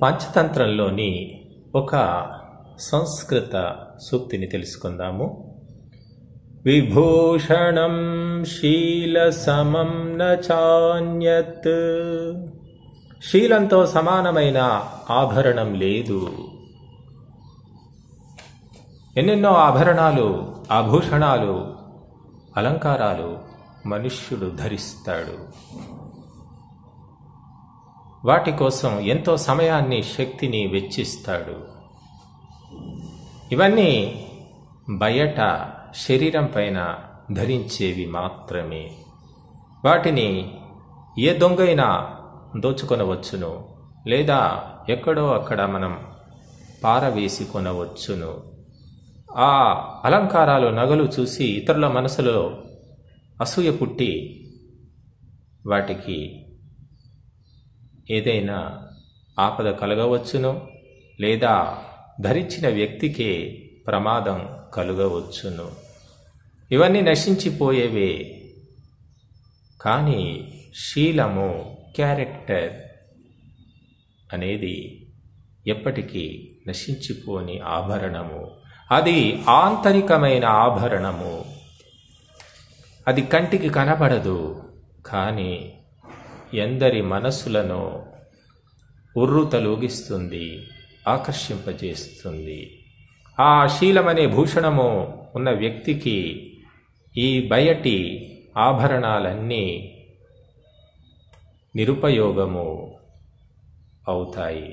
పంచతంత్రంలోని ఒక సంస్కృత సూక్తిని తెలుసుకుందాము విభూషణం శీల సమం నాన్యత్ శీలంతో సమానమైన ఆభరణం లేదు ఎన్నెన్నో ఆభరణాలు ఆభూషణాలు అలంకారాలు మనుష్యుడు ధరిస్తాడు వాటి కోసం ఎంతో సమయాన్ని శక్తిని వెచ్చిస్తాడు ఇవన్నీ బయట శరీరం పైన ధరించేవి మాత్రమే వాటిని ఏ దొంగైనా దోచుకొనవచ్చును లేదా ఎక్కడో అక్కడ మనం పారవేసి కొనవచ్చును ఆ అలంకారాలు నగలు చూసి ఇతరుల మనసులో అసూయ పుట్టి వాటికి ఏదైనా ఆపద కలగవచ్చును లేదా ధరించిన వ్యక్తికే ప్రమాదం కలుగవచ్చును ఇవన్నీ నశించిపోయేవే కానీ శీలము క్యారెక్టర్ అనేది ఎప్పటికీ నశించిపోని ఆభరణము అది ఆంతరికమైన ఆభరణము అది కంటికి కనబడదు కానీ ఎందరి మనసులను ఉర్రుతలూగిస్తుంది ఆకర్షింపజేస్తుంది ఆ శీలమనే భూషణము ఉన్న వ్యక్తికి ఈ బయటి ఆభరణాలన్నీ నిరుపయోగము అవుతాయి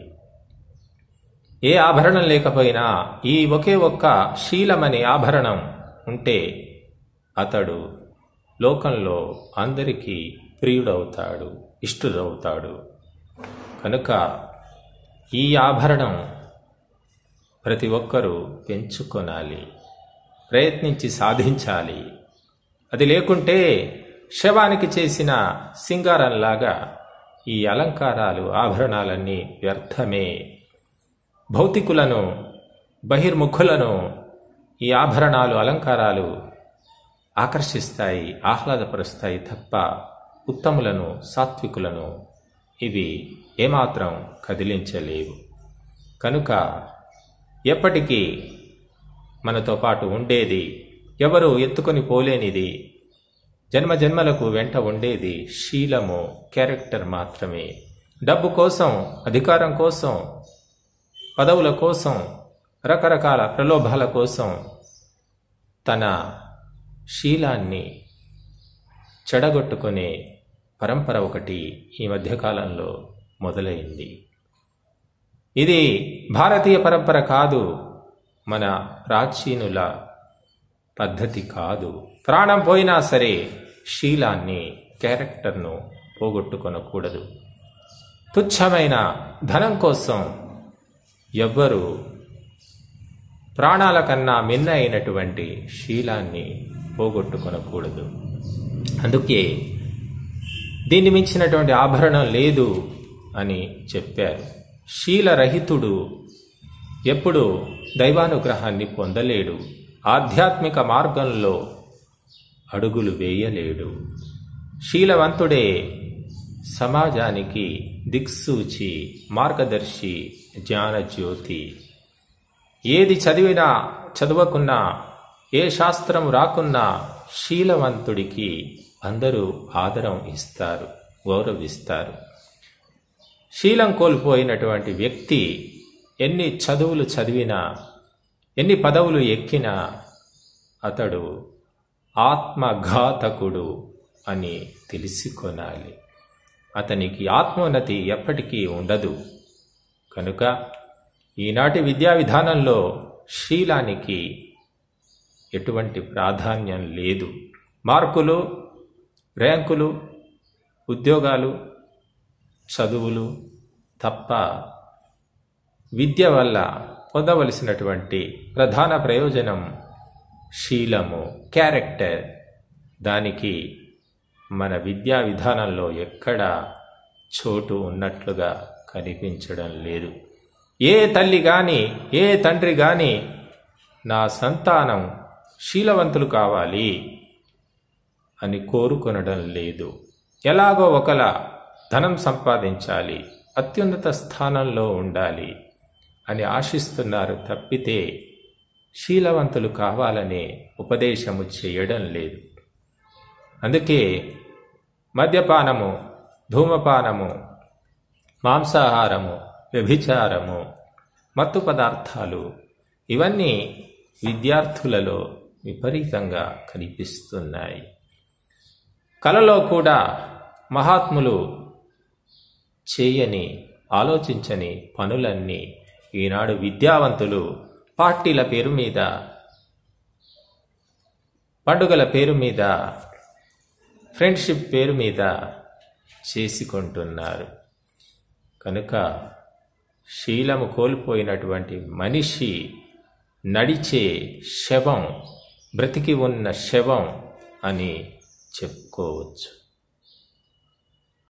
ఏ ఆభరణం లేకపోయినా ఈ ఒకే ఒక్క శీలమనే ఆభరణం ఉంటే అతడు లోకంలో అందరికీ ప్రియుడవుతాడు ఇష్టుడవుతాడు కనుక ఈ ఆభరణం ప్రతి ఒక్కరూ పెంచుకొనాలి ప్రయత్నించి సాధించాలి అది లేకుంటే శవానికి చేసిన సింగారంలాగా ఈ అలంకారాలు ఆభరణాలన్నీ వ్యర్థమే భౌతికులను బహిర్ముఖులను ఈ ఆభరణాలు అలంకారాలు ఆకర్షిస్తాయి ఆహ్లాదపరుస్తాయి తప్ప ఉత్తములను సాత్వికులను ఇవి ఏమాత్రం కదిలించలేవు కనుక ఎప్పటికీ మనతో పాటు ఉండేది ఎవరు ఎత్తుకొని పోలేనిది జన్మ జన్మలకు వెంట ఉండేది శీలము క్యారెక్టర్ మాత్రమే డబ్బు కోసం అధికారం కోసం పదవుల కోసం రకరకాల ప్రలోభాల కోసం తన శీలాన్ని చెడగొట్టుకునే పరంపర ఒకటి ఈ మధ్యకాలంలో మొదలైంది ఇది భారతీయ పరంపర కాదు మన ప్రాచీనుల పద్ధతి కాదు ప్రాణం పోయినా సరే శీలాన్ని క్యారెక్టర్ను పోగొట్టుకొనకూడదు తుచ్చమైన ధనం కోసం ఎవ్వరూ ప్రాణాల కన్నా మిన్న అయినటువంటి శీలాన్ని పోగొట్టుకొనకూడదు అందుకే దీన్ని మించినటువంటి ఆభరణం లేదు అని చెప్పారు శీలరహితుడు ఎప్పుడు దైవానుగ్రహాన్ని పొందలేడు ఆధ్యాత్మిక మార్గంలో అడుగులు వేయలేడు శీలవంతుడే సమాజానికి దిక్సూచి మార్గదర్శి జ్ఞానజ్యోతి ఏది చదివినా చదవకున్నా ఏ శాస్త్రం రాకున్నా శీలవంతుడికి అందరూ ఆదరం ఇస్తారు గౌరవిస్తారు శీలం కోల్పోయినటువంటి వ్యక్తి ఎన్ని చదువులు చదివినా ఎన్ని పదవులు ఎక్కినా అతడు ఆత్మఘాతకుడు అని తెలిసికొనాలి అతనికి ఆత్మోన్నతి ఎప్పటికీ ఉండదు కనుక ఈనాటి విద్యా విధానంలో శీలానికి ఎటువంటి ప్రాధాన్యం లేదు మార్కులు ర్యాంకులు ఉద్యోగాలు చదువులు తప్ప విద్య వల్ల పొందవలసినటువంటి ప్రధాన ప్రయోజనం శీలము క్యారెక్టర్ దానికి మన విద్యా విధానంలో ఎక్కడా చోటు ఉన్నట్లుగా కనిపించడం లేదు ఏ తల్లి గాని ఏ తండ్రి గాని నా సంతానం శీలవంతులు కావాలి అని కోరుకొనడం లేదు ఎలాగో ఒకలా ధనం సంపాదించాలి అత్యున్నత స్థానంలో ఉండాలి అని ఆశిస్తున్నారు తప్పితే శీలవంతులు కావాలనే ఉపదేశము చేయడం లేదు అందుకే మద్యపానము ధూమపానము మాంసాహారము వ్యభిచారము మత్తు పదార్థాలు ఇవన్నీ విద్యార్థులలో విపరీతంగా కనిపిస్తున్నాయి కలలో కూడా మహాత్ములు చేయని ఆలోచించని పనులన్నీ ఈనాడు విద్యావంతులు పార్టీల పేరు మీద పండుగల పేరు మీద ఫ్రెండ్షిప్ పేరు మీద చేసుకుంటున్నారు కనుక శీలము కోల్పోయినటువంటి మనిషి నడిచే శవం బ్రతికి ఉన్న శవం అని చెప్పుకోవచ్చు